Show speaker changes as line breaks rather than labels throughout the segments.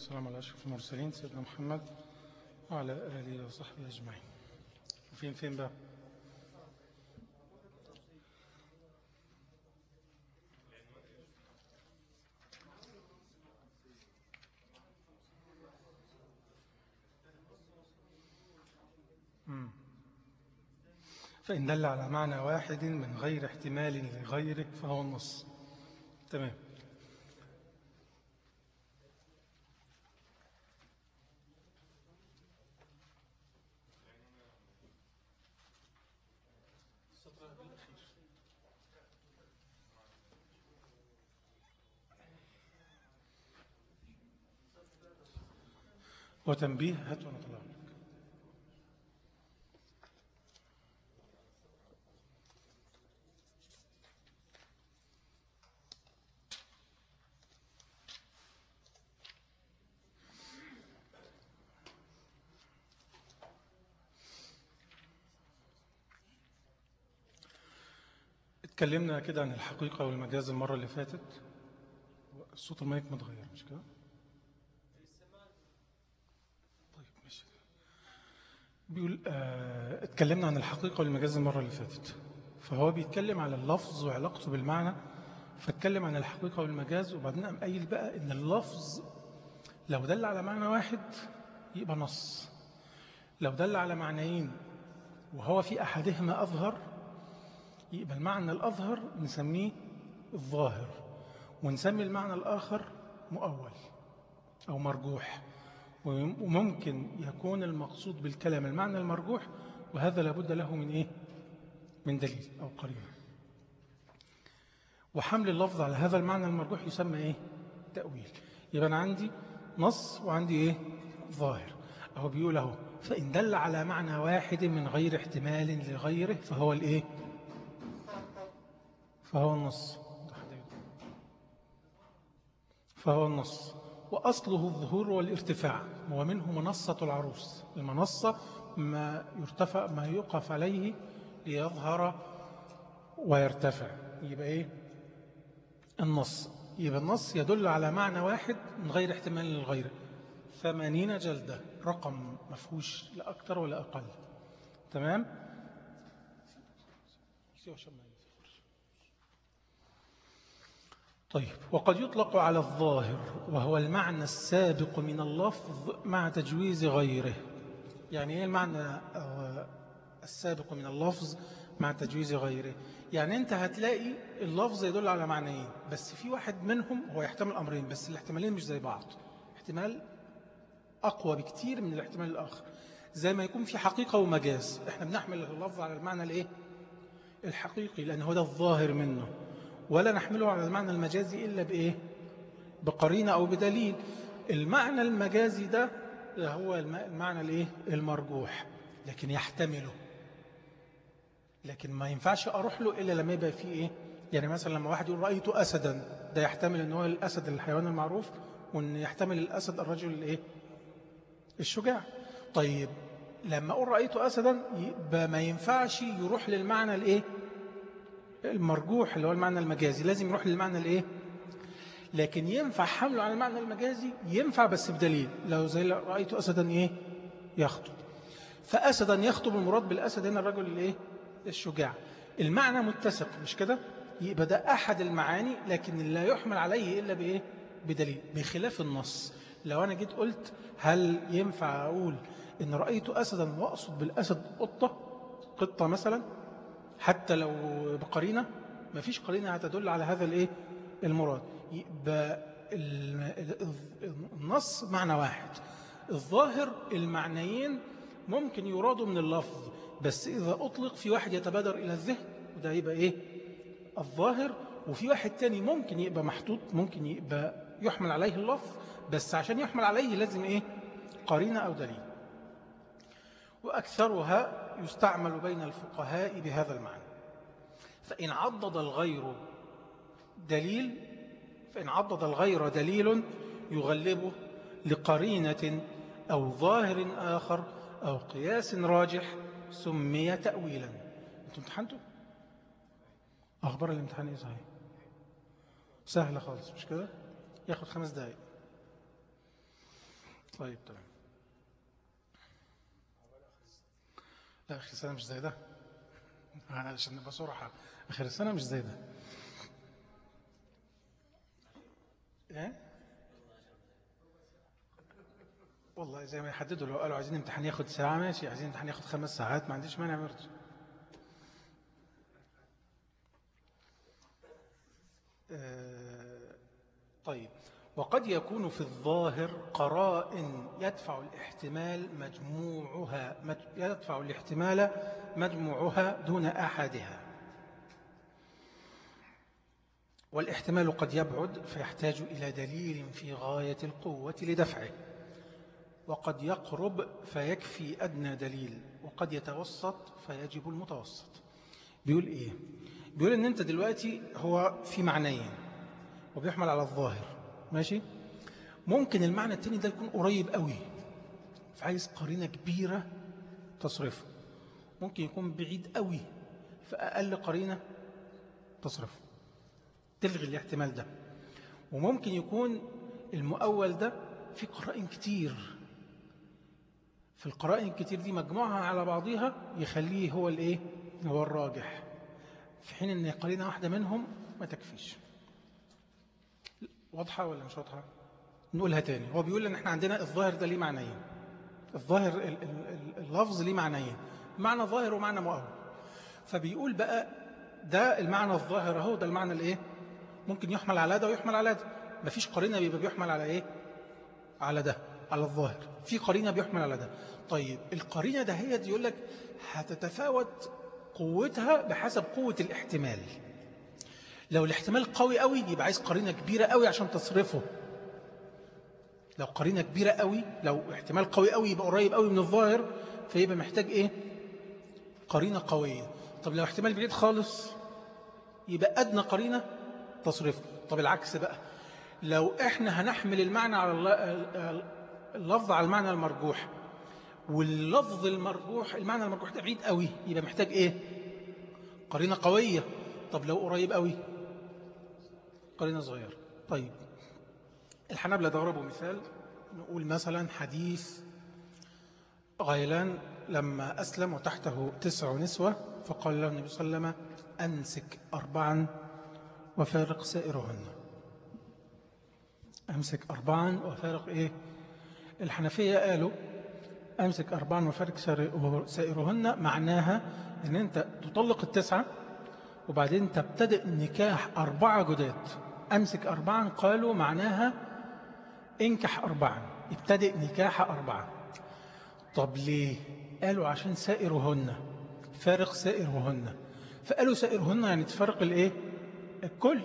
والسلام على أشرف المرسلين سيدنا محمد وعلى آله وصحبه أجمعين فين فين بقى مم. فإن دل على معنى واحد من غير احتمال لغيره فهو النص تمام وتنبيه هات وانا طلع لك اتكلمنا كده عن الحقيقة والمجاز المرة اللي فاتت الصوت المايك متغير مش كده طيب ماشي بيقول آه اتكلمنا عن الحقيقة والمجاز المرة اللي فاتت فهو بيتكلم على اللفظ وعلاقته بالمعنى فاتكلم عن الحقيقة والمجاز وبعدين قام قايل بقى ان اللفظ لو دل على معنى واحد يبقى نص لو دل على معنيين وهو في أحدهما أظهر يبقى المعنى الأظهر نسميه الظاهر ونسمي المعنى الآخر مؤول أو مرجوح وممكن يكون المقصود بالكلام المعنى المرجوح وهذا لابد له من إيه؟ من دليل أو قرينة وحمل اللفظ على هذا المعنى المرجوح يسمى إيه؟ تأويل يبقى أنا عندي نص وعندي إيه؟ ظاهر أو بيقول أهو فإن دل على معنى واحد من غير احتمال لغيره فهو الإيه؟ فهو النص فهو النص وأصله الظهور والارتفاع ومنه منصة العروس المنصة ما يرتفع ما يقف عليه ليظهر ويرتفع يبقى إيه النص يبقى النص يدل على معنى واحد من غير احتمال للغير ثمانين جلدة رقم مفهوش لا أكثر ولا أقل تمام طيب وقد يطلق على الظاهر وهو المعنى السابق من اللفظ مع تجويز غيره يعني ايه المعنى السابق من اللفظ مع تجويز غيره يعني انت هتلاقي اللفظ يدل على معنيين بس في واحد منهم هو يحتمل امرين بس الاحتمالين مش زي بعض احتمال اقوى بكتير من الاحتمال الاخر زي ما يكون في حقيقة ومجاز احنا بنحمل اللفظ على المعنى الايه الحقيقي لان هو ده الظاهر منه ولا نحمله على المعنى المجازي إلا بإيه بقرينة أو بدليل المعنى المجازي ده هو المعنى الإيه المرجوح لكن يحتمله لكن ما ينفعش أروح له إلا لما يبقى فيه إيه يعني مثلا لما واحد يقول رأيت أسدا ده يحتمل أنه الأسد الحيوان المعروف وأن يحتمل الأسد الرجل الإيه الشجاع طيب لما أقول رأيت أسدا يبقى ما ينفعش يروح للمعنى الإيه المرجوح اللي هو المعنى المجازي لازم يروح للمعنى الايه لكن ينفع حمله على المعنى المجازي ينفع بس بدليل لو زي رأيت أسدا ايه يخطب فأسدا يخطب المراد بالأسد هنا الرجل الايه الشجاع المعنى متسق مش كده يبقى ده أحد المعاني لكن لا يحمل عليه إلا بإيه بدليل بخلاف النص لو أنا جيت قلت هل ينفع أقول إن رأيت أسدا وأقصد بالأسد قطة قطة مثلا حتى لو بقرينة ما فيش قرينة هتدل على هذا الايه المراد يبقى النص معنى واحد الظاهر المعنيين ممكن يرادوا من اللفظ بس إذا أطلق في واحد يتبادر إلى الذهن وده يبقى إيه الظاهر وفي واحد تاني ممكن يبقى محطوط ممكن يبقى يحمل عليه اللفظ بس عشان يحمل عليه لازم إيه قرينة أو دليل وأكثرها يستعمل بين الفقهاء بهذا المعنى فإن عضد الغير دليل فإن عضد الغير دليل يغلبه لقرينة أو ظاهر آخر أو قياس راجح سمي تأويلا أنتم امتحنتوا؟ أخبار الامتحان إيه صحيح؟ سهلة خالص مش كده؟ ياخد خمس دقائق طيب تمام لا أخي السنة مش زي ده أنا عشان نبقى صراحة آخر السنة مش زي ده إيه؟ والله زي ما يحددوا لو قالوا عايزين امتحان ياخد ساعة ماشي عايزين امتحان ياخد خمس ساعات ما عنديش مانع برضه آه، طيب وقد يكون في الظاهر قرائن يدفع الاحتمال مجموعها يدفع الاحتمال مجموعها دون أحدها والاحتمال قد يبعد فيحتاج إلى دليل في غاية القوة لدفعه وقد يقرب فيكفي أدنى دليل وقد يتوسط فيجب المتوسط بيقول إيه؟ بيقول إن أنت دلوقتي هو في معنيين وبيحمل على الظاهر ماشي؟ ممكن المعنى التاني ده يكون قريب قوي فعايز قرينة كبيرة تصرفه ممكن يكون بعيد قوي فأقل قرينة تصرفه تلغي الاحتمال ده وممكن يكون المؤول ده في قرائن كتير في القرائن الكتير دي مجموعها على بعضها يخليه هو الايه هو الراجح في حين ان قرينه واحده منهم ما تكفيش واضحه ولا مش واضحه نقولها تاني هو بيقول ان احنا عندنا الظاهر ده ليه معنيين الظاهر اللفظ ليه معنيين معنى ظاهر ومعنى مؤول فبيقول بقى ده المعنى الظاهر اهو ده المعنى الايه ممكن يحمل على ده ويحمل على ده مفيش قرينه بيبقى بيحمل على ايه على ده على الظاهر في قرينه بيحمل على ده طيب القرينة ده هي يقول لك هتتفاوت قوتها بحسب قوة الاحتمال لو الاحتمال قوي قوي يبقى عايز قرينة كبيرة قوي عشان تصرفه لو قرينة كبيرة قوي لو احتمال قوي قوي يبقى قريب قوي من الظاهر فيبقى محتاج ايه قرينة قوية طب لو احتمال بعيد خالص يبقى أدنى قرينة تصرفه طب العكس بقى لو احنا هنحمل المعنى على اللفظ على المعنى المرجوح واللفظ المرجوح المعنى المرجوح ده بعيد قوي يبقى محتاج ايه قرينة قوية طب لو قريب قوي قرينة صغيرة طيب الحنابلة ضربوا مثال نقول مثلا حديث غيلان لما أسلم وتحته تسع نسوة فقال له النبي صلى الله عليه وسلم أمسك أربعا وفارق سائرهن أمسك أربعا وفارق إيه الحنفية قالوا أمسك أربعا وفارق سائرهن معناها أن أنت تطلق التسعة وبعدين تبتدئ نكاح أربعة جداد أمسك أربعا قالوا معناها انكح أربعا ابتدئ نكاح أربعة طب ليه قالوا عشان سائرهن فارق سائرهن فقالوا سائرهن يعني تفرق الايه الكل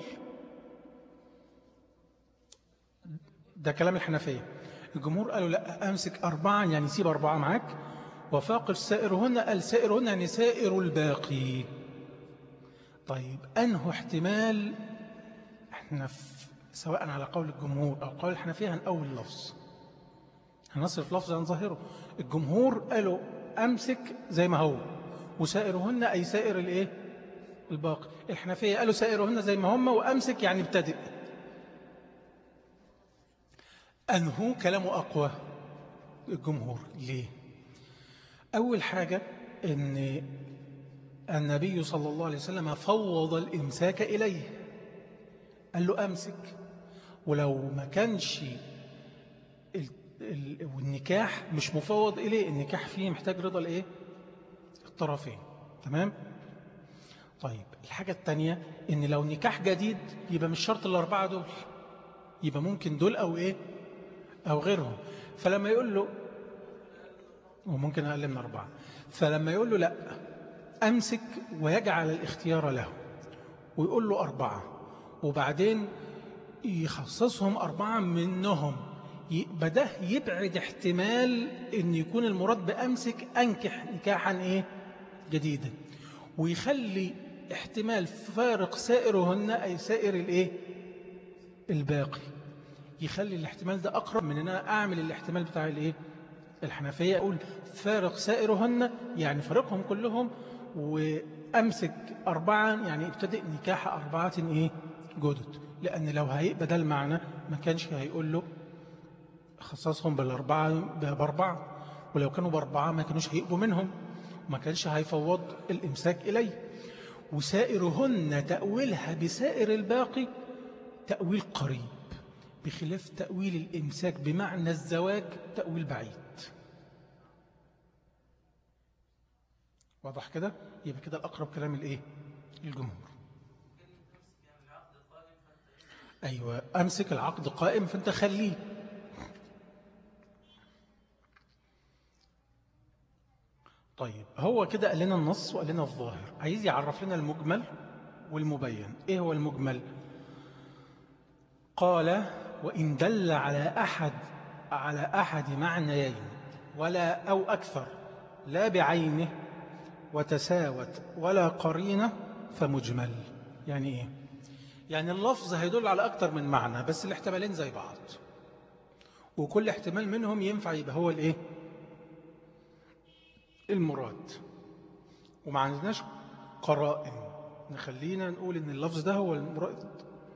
ده كلام الحنفية الجمهور قالوا لا أمسك أربعة يعني سيب أربعة معاك وفاقف سائرهن قال سائرهن يعني سائر الباقي طيب أنه احتمال احنا سواء على قول الجمهور أو قول الحنفية هنقول اللفظ هنصرف لفظ عن ظاهره الجمهور قالوا أمسك زي ما هو وسائرهن أي سائر الإيه الباقي الحنفية قالوا سائرهن زي ما هم وأمسك يعني ابتدئ أنه كلامه أقوى الجمهور ليه أول حاجة أن النبي صلى الله عليه وسلم فوض الإمساك إليه قال له أمسك ولو ما كانش والنكاح مش مفوض إليه النكاح فيه محتاج رضا الإيه الطرفين تمام طيب الحاجة التانية إن لو نكاح جديد يبقى مش شرط الأربعة دول يبقى ممكن دول أو إيه أو غيرهم فلما يقول له وممكن أقل من أربعة فلما يقول له لا أمسك ويجعل الاختيار له ويقول له أربعة وبعدين يخصصهم أربعة منهم بده يبعد احتمال أن يكون المراد بأمسك أنكح نكاحا إيه جديدا ويخلي احتمال فارق سائرهن أي سائر الإيه الباقي يخلي الاحتمال ده أقرب من أن أنا أعمل الاحتمال بتاع الإيه الحنفية أقول فارق سائرهن يعني فارقهم كلهم وأمسك أربعا يعني ابتدئ نكاح أربعة إيه جدد لأن لو هيبقى ده المعنى ما كانش هيقول له خصصهم بالأربعة بأربعة ولو كانوا بأربعة ما كانوش هيقبوا منهم وما كانش هيفوض الإمساك إليه وسائرهن تأويلها بسائر الباقي تأويل قريب بخلاف تأويل الإمساك بمعنى الزواج تأويل بعيد واضح كده يبقى كده الأقرب كلام الإيه الجمهور أيوة أمسك العقد قائم فأنت خليه طيب هو كده قال لنا النص وقال لنا الظاهر عايز يعرف لنا المجمل والمبين إيه هو المجمل قال وإن دل على أحد على أحد معنيين ولا أو أكثر لا بعينه وتساوت ولا قرينة فمجمل يعني إيه يعني اللفظ هيدل على أكثر من معنى بس الاحتمالين زي بعض وكل احتمال منهم ينفع يبقى هو الإيه المراد وما عندناش قرائن نخلينا نقول ان اللفظ ده هو المراد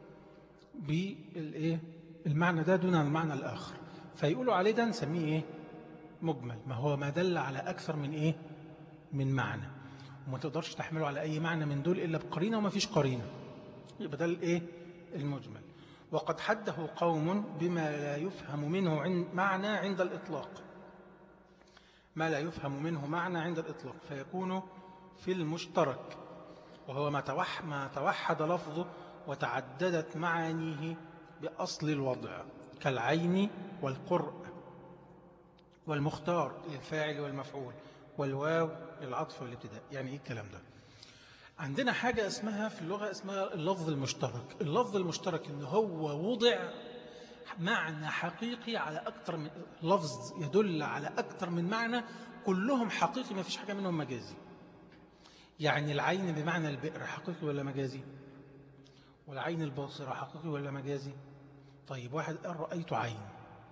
بالايه المعنى ده دون المعنى الآخر فيقولوا عليه ده نسميه ايه مجمل ما هو ما دل على أكثر من ايه من معنى وما تقدرش تحمله على أي معنى من دول إلا بقرينة وما فيش قرينة يبقى ده الايه المجمل وقد حده قوم بما لا يفهم منه معنى عند الإطلاق ما لا يفهم منه معنى عند الإطلاق فيكون في المشترك وهو ما, توح ما توحد لفظه وتعددت معانيه بأصل الوضع كالعين والقرء والمختار للفاعل والمفعول والواو للعطف والابتداء يعني ايه الكلام ده عندنا حاجة اسمها في اللغة اسمها اللفظ المشترك اللفظ المشترك ان هو وضع معنى حقيقي على أكثر من لفظ يدل على أكثر من معنى كلهم حقيقي ما فيش حاجة منهم مجازي يعني العين بمعنى البئر حقيقي ولا مجازي والعين الباصرة حقيقي ولا مجازي طيب واحد قال رأيت عين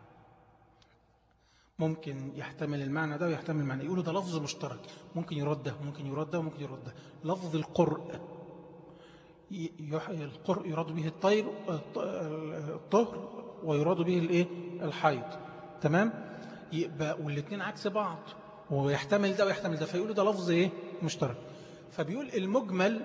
ممكن يحتمل المعنى ده ويحتمل المعنى يقولوا ده لفظ مشترك ممكن يرد ده ممكن يرد ده وممكن يرد ده لفظ القرء القرء يراد به الطير الطهر ويراد به الايه الحيض تمام يبقى والاثنين عكس بعض ويحتمل ده ويحتمل ده فيقولوا ده لفظ ايه مشترك فبيقول المجمل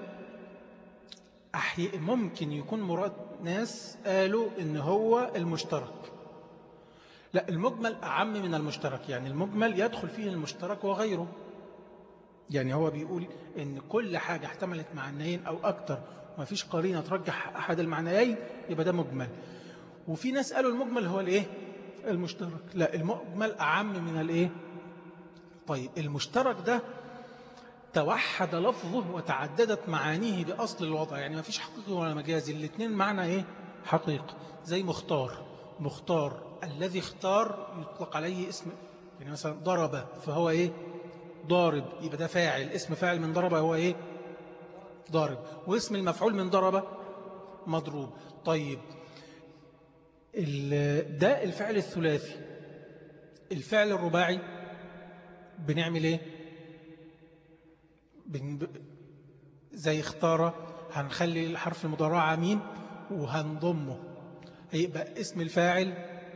ممكن يكون مراد ناس قالوا ان هو المشترك لا المجمل أعم من المشترك يعني المجمل يدخل فيه المشترك وغيره يعني هو بيقول ان كل حاجة احتملت معنيين او اكتر وما فيش قرينة ترجح احد المعنيين يبقى ده مجمل وفي ناس قالوا المجمل هو الايه المشترك لا المجمل أعم من الايه طيب المشترك ده توحد لفظه وتعددت معانيه بأصل الوضع يعني ما فيش حقيقي ولا مجازي الاثنين معنى ايه حقيقة زي مختار مختار الذي اختار يطلق عليه اسم يعني مثلا ضرب فهو ايه ضارب يبقى ده فاعل اسم فاعل من ضرب هو ايه ضارب واسم المفعول من ضرب مضروب طيب ده الفعل الثلاثي الفعل الرباعي بنعمل ايه بن... زي اختار هنخلي الحرف المضارع مين وهنضمه هيبقى اسم الفاعل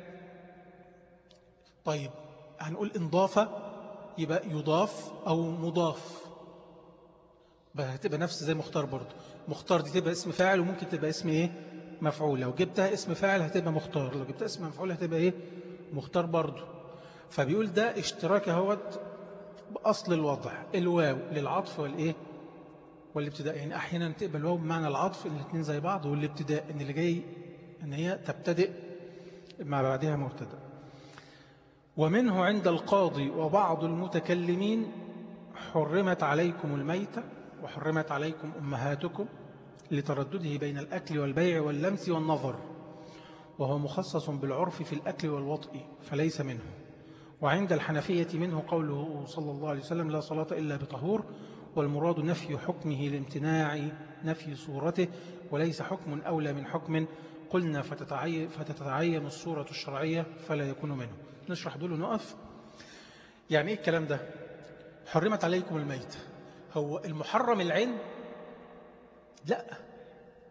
طيب هنقول انضافة يبقى يضاف أو مضاف هتبقى نفس زي مختار برضو مختار دي تبقى اسم فاعل وممكن تبقى اسم ايه مفعول لو جبتها اسم فاعل هتبقى مختار لو جبتها اسم مفعول هتبقى ايه مختار برضو فبيقول ده اشتراك اهوت بأصل الوضع الواو للعطف والايه والابتداء يعني احيانا تقبل الواو بمعنى العطف الاثنين زي بعض والابتداء ان اللي جاي ان هي تبتدئ مع بعدها مبتدا ومنه عند القاضي وبعض المتكلمين حرمت عليكم الميتة وحرمت عليكم أمهاتكم لتردده بين الأكل والبيع واللمس والنظر وهو مخصص بالعرف في الأكل والوطء فليس منه وعند الحنفية منه قوله صلى الله عليه وسلم لا صلاة إلا بطهور والمراد نفي حكمه لامتناع نفي صورته وليس حكم أولى من حكم قلنا فتتعين, فتتعين الصورة الشرعية فلا يكون منه نشرح دول ونقف يعني إيه الكلام ده حرمت عليكم الميت هو المحرم العين لا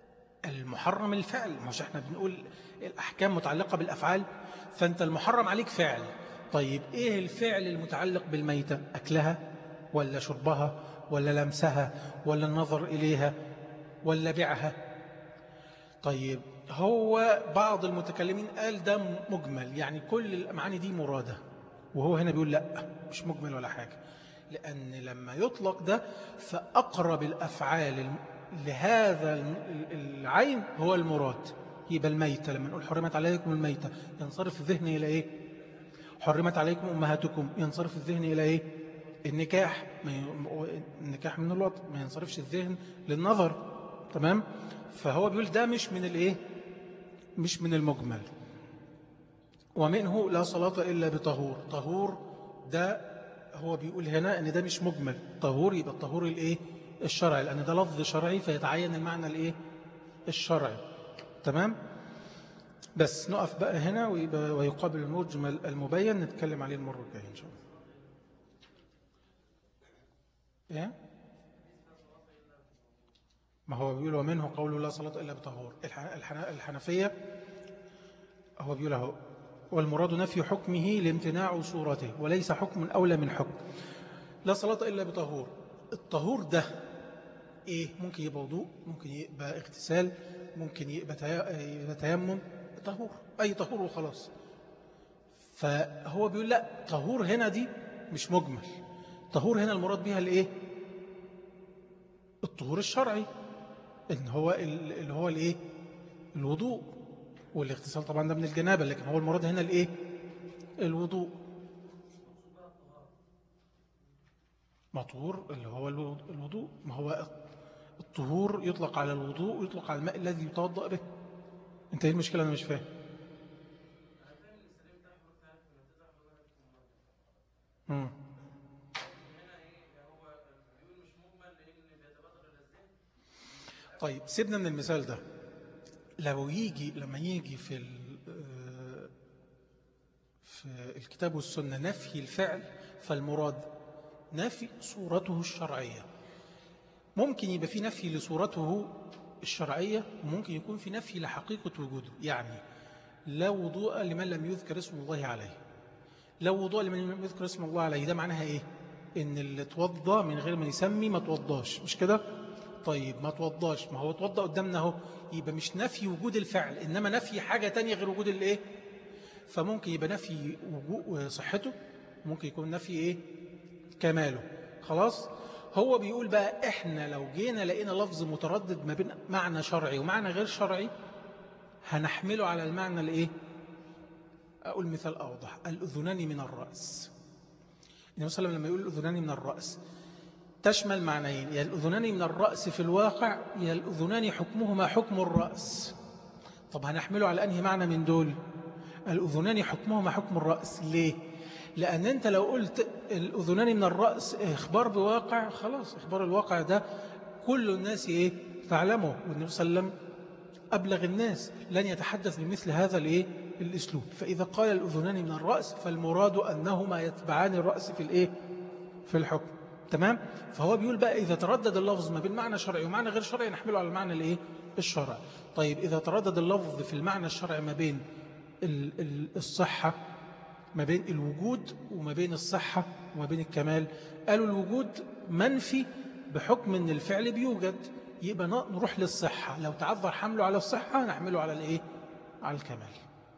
المحرم الفعل مش احنا بنقول الأحكام متعلقة بالأفعال فأنت المحرم عليك فعل طيب إيه الفعل المتعلق بالميتة أكلها ولا شربها ولا لمسها ولا النظر إليها ولا بيعها طيب هو بعض المتكلمين قال ده مجمل يعني كل المعاني دي مرادة وهو هنا بيقول لا مش مجمل ولا حاجة لأن لما يطلق ده فأقرب الأفعال لهذا العين هو المراد يبقى الميتة لما نقول حرمت عليكم الميتة ينصرف الذهن إلى إيه حرمت عليكم أمهاتكم ينصرف الذهن إلى إيه النكاح النكاح من الوطن ما ينصرفش الذهن للنظر تمام فهو بيقول ده مش من الإيه مش من المجمل ومنه لا صلاة إلا بطهور طهور ده هو بيقول هنا أن ده مش مجمل طهور يبقى الطهور الإيه الشرعي لأن ده لفظ شرعي فيتعين المعنى الإيه الشرعي تمام بس نقف بقى هنا ويقابل المجمل المبين نتكلم عليه المرة الجاية إن شاء الله إيه؟ ما هو بيقول ومنه قول لا صلاة إلا بطهور الحنفية هو بيقول اهو والمراد نفي حكمه لامتناع صورته وليس حكم أولى من حكم لا صلاة إلا بطهور الطهور ده إيه ممكن يبقى وضوء ممكن يبقى اغتسال ممكن يبقى تيمم طهور أي طهور وخلاص فهو بيقول لا طهور هنا دي مش مجمل طهور هنا المراد بها الايه الطهور الشرعي ان هو اللي هو الايه الوضوء والاغتسال طبعا ده من الجنابه لكن هو المراد هنا الايه الوضوء مطهور اللي هو الوضوء ما هو الطهور يطلق على الوضوء ويطلق على الماء الذي يتوضأ به انت ايه المشكلة انا مش فاهم طيب سيبنا من المثال ده لو يجي لما يجي في في الكتاب والسنة نفي الفعل فالمراد نفي صورته الشرعية ممكن يبقى في نفي لصورته الشرعية وممكن يكون في نفي لحقيقة وجوده يعني لا وضوء لمن لم يذكر اسم الله عليه لا وضوء لمن لم يذكر اسم الله عليه ده معناها ايه ان اللي توضى من غير ما يسمي ما توضاش مش كده طيب ما توضاش ما هو توضى قدامنا اهو يبقى مش نفي وجود الفعل انما نفي حاجة تانية غير وجود الايه فممكن يبقى نفي صحته ممكن يكون نفي ايه كماله خلاص هو بيقول بقى احنا لو جينا لقينا لفظ متردد ما بين معنى شرعي ومعنى غير شرعي هنحمله على المعنى الايه اقول مثال اوضح الاذنان من الراس النبي صلى الله عليه وسلم لما يقول الاذنان من الراس تشمل معنيين يا الاذنان من الراس في الواقع يا الاذنان حكمهما حكم الراس طب هنحمله على انهي معنى من دول الاذنان حكمهما حكم الراس ليه لأن أنت لو قلت الأذنان من الرأس إخبار بواقع خلاص إخبار الواقع ده كل الناس إيه تعلمه والنبي صلى الله عليه وسلم أبلغ الناس لن يتحدث بمثل هذا الإيه الأسلوب فإذا قال الأذنان من الرأس فالمراد أنهما يتبعان الرأس في الإيه في الحكم تمام فهو بيقول بقى إذا تردد اللفظ ما بين معنى شرعي ومعنى غير شرعي نحمله على المعنى الإيه الشرعي طيب إذا تردد اللفظ في المعنى الشرعي ما بين الصحة ما بين الوجود وما بين الصحة وما بين الكمال قالوا الوجود منفي بحكم ان الفعل بيوجد يبقى نروح للصحة لو تعذر حمله على الصحة نحمله على الايه على الكمال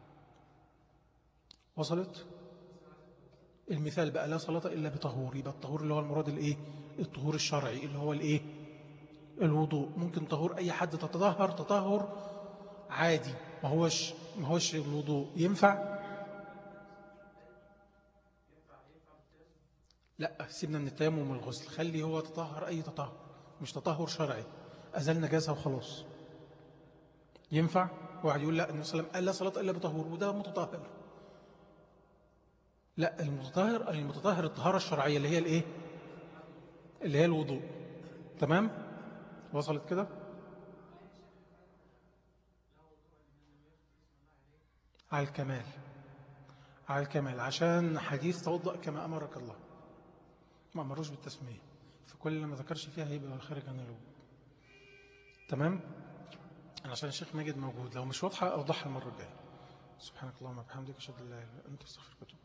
وصلت المثال بقى لا صلاة إلا بطهور يبقى الطهور اللي هو المراد الايه الطهور الشرعي اللي هو الايه الوضوء ممكن طهور أي حد تتطهر تطهر عادي ما هوش ما هوش الوضوء ينفع لا سيبنا من التيمم والغسل خلي هو تطهر أي تطهر مش تطهر شرعي أزال نجاسة وخلاص ينفع واحد يقول لا النبي صلى الله عليه وسلم قال لا صلاة إلا بطهور وده متطهر لا المتطهر المتطهر الطهارة الشرعية اللي هي الايه اللي هي الوضوء تمام وصلت كده على الكمال على الكمال عشان حديث توضأ كما أمرك الله ما أمروش بالتسمية فكل اللي ما ذكرش فيها هيبقى خارج عن الوجود تمام أنا عشان الشيخ ماجد موجود لو مش واضحة أوضحها المرة الجاية سبحانك اللهم وبحمدك أشهد أن لا إله إلا أنت أستغفرك وأتوب